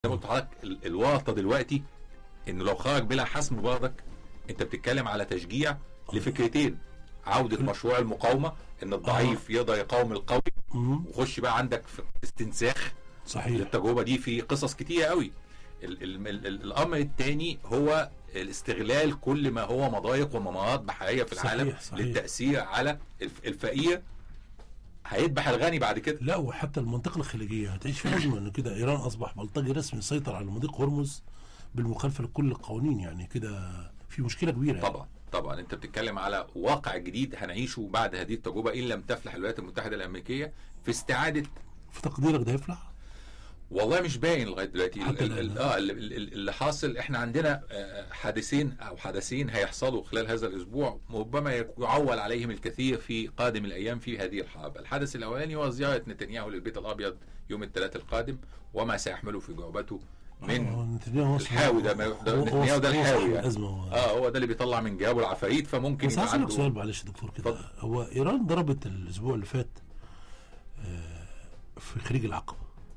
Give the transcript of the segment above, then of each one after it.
زي ما قلت لحضرتك ال- الورطه دلوقتي انه لو خرج بلا حسم برضك انت بتتكلم على تشجيع لفكرتين عوده مشروع المقاومه ان الضعيف يقدر يقاوم القوي مم. وخش بقى عندك في استنساخ صحيح للتجربه دي في قصص كتيره قوي ال ال ال ال الامر الثاني هو الاستغلال كل ما هو مضايق وممرات بحريه في صحيح، العالم صحيح. للتاثير على الف- الفقير هيذبح الغني بعد كده لا وحتى المنطقة الخليجية هتعيش في أزمة إن كده إيران أصبح بلطجي رسمي يسيطر على مضيق هرمز بالمخالفة لكل القوانين يعني كده في مشكلة كبيرة يعني. طبعا طبعا انت بتتكلم على واقع جديد هنعيشه بعد هذه التجربه ان لم تفلح الولايات المتحده الامريكيه في استعاده في تقديرك ده يفلح؟ والله مش باين لغايه دلوقتي حتى ال- ال- الآن. اه ال- ال- ال- اللي حاصل احنا عندنا آه، حادثين او حدثين هيحصلوا خلال هذا الاسبوع ربما يك- يعول عليهم الكثير في قادم الايام في هذه الحرب الحدث الاولاني هو زياره نتنياهو للبيت الابيض يوم الثلاثاء القادم وما سيحمله في جعبته من آه، نتنياهو وصل- الحاوي ده ما- ده هو- نتنياهو ده هو- هو الحاوي صاحب يعني. الأزمة هو. اه هو ده اللي بيطلع من جيابه العفاريت فممكن بس يبقى هسألك عنده سؤال معلش يا دكتور كده اتفضل. هو إيران ضربت الأسبوع اللي فات آه، في خليج العقبة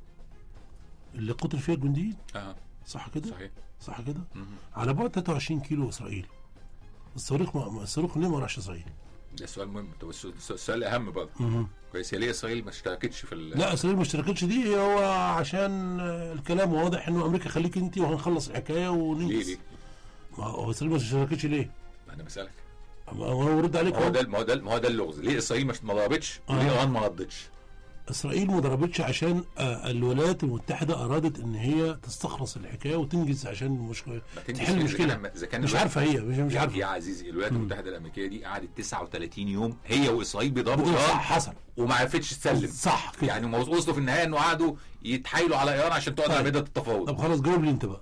اللي قتل فيها الجنديين اه صح كده؟ صحيح صح كده؟ مهم. على بعد 23 كيلو إسرائيل الصاروخ ما الصاروخ ليه ما راحش إسرائيل؟ ده سؤال مهم طب الس- الس- السؤال الاهم برضه مهم. كويس هي ليه اسرائيل ما اشتركتش في ال- لا اسرائيل ما اشتركتش دي هو عشان آه، الكلام واضح انه امريكا خليك انت وهنخلص الحكايه ليه وننجز ليه؟ ما هو اسرائيل ما اشتركتش ليه؟ ما انا بسالك ما هو ورد عليك ما هو أهو. ده ما هو ده ما هو ده اللغز ليه اسرائيل مش ما ضربتش آه. وليه ايران ما ردتش اسرائيل ما ضربتش عشان آه، الولايات المتحده ارادت ان هي تستخلص الحكايه وتنجز عشان المشكله ما تنجز تحل إذا المشكله كان- اذا كان مش الولايات- عارفه هي مش مش يا- عارفه يا عزيزي الولايات المتحده الامريكيه دي قعدت 39 يوم هي واسرائيل بيضربوا بدون ايران صح حصل وما عرفتش تسلم صح كده يعني هم وصلوا في النهايه انه قعدوا يتحايلوا على ايران عشان تقعد على طيب. ميدان طب التفاوض خلاص جاوب لي انت بقى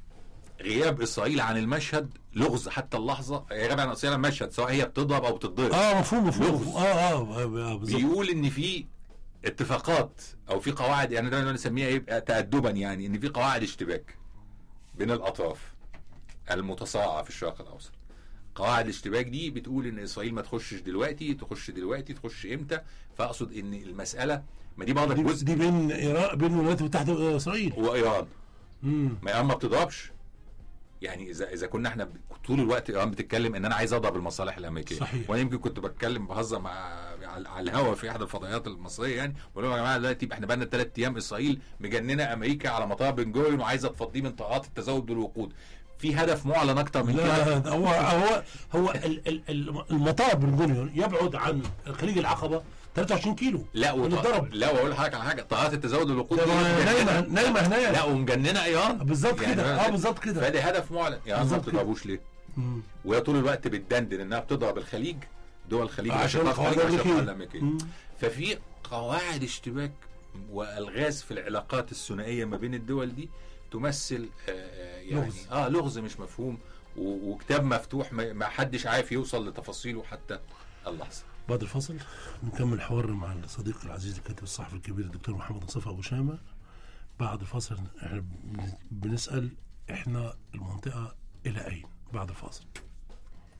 غياب اسرائيل عن المشهد لغز حتى اللحظه هي غياب عن اسرائيل عن المشهد سواء هي بتضرب او بتتضرب اه مفهوم مفهوم, لغز. مفهوم. اه اه, آه, آه بالظبط بيقول ان في اتفاقات او في قواعد يعني دايما نسميها ايه تادبا يعني ان في قواعد اشتباك بين الاطراف المتصارعه في الشرق الاوسط قواعد الاشتباك دي بتقول ان اسرائيل ما تخشش دلوقتي تخش دلوقتي تخش امتى فاقصد ان المساله ما دي برضه دي, جزء دي بين ايران بين الولايات المتحده واسرائيل وايران امم ما ايران ما بتضربش يعني اذا اذا كنا احنا ب- طول الوقت ايران بتتكلم ان انا عايز اضرب المصالح الامريكيه صحيح. وانا يمكن كنت بتكلم بهزر مع على على الهوا في احد الفضائيات المصريه يعني بقول لهم يا جماعه دلوقتي احنا بقى لنا ثلاث ايام اسرائيل مجننه امريكا على مطار بن جوريون وعايزه تفضيه من طاقات التزود بالوقود في هدف معلن اكتر من كده لا هو هو هو ال- ال- ال- المطار بالبنيون يبعد عن خليج العقبه 23 كيلو لا من وط... الضرب لا واقول لحضرتك على حاجه طاقات التزود بالوقود ده دي نايمه مجننة. نايمه هناك لا ومجننه ايران بالظبط يعني كده اه بالظبط كده فادي هدف معلن يا ما بالظبط كده. بتضربوش ليه؟ مم. وهي طول الوقت بتدندن انها بتضرب الخليج دول الخليج عشان الأشقاء القواعد الخليج والأشقاء الأمريكية. الامريكيه مم. ففي قواعد اشتباك والغاز في العلاقات الثنائيه ما بين الدول دي تمثل آه، آه، يعني لغز. اه لغز مش مفهوم و- وكتاب مفتوح ما ما حدش عارف يوصل لتفاصيله حتى اللحظه بعد الفصل نكمل حوار مع الصديق العزيز الكاتب الصحفي الكبير الدكتور محمد مصطفى ابو شامه بعد الفصل احنا بن- بنسال احنا المنطقه الى اين بعد الفاصل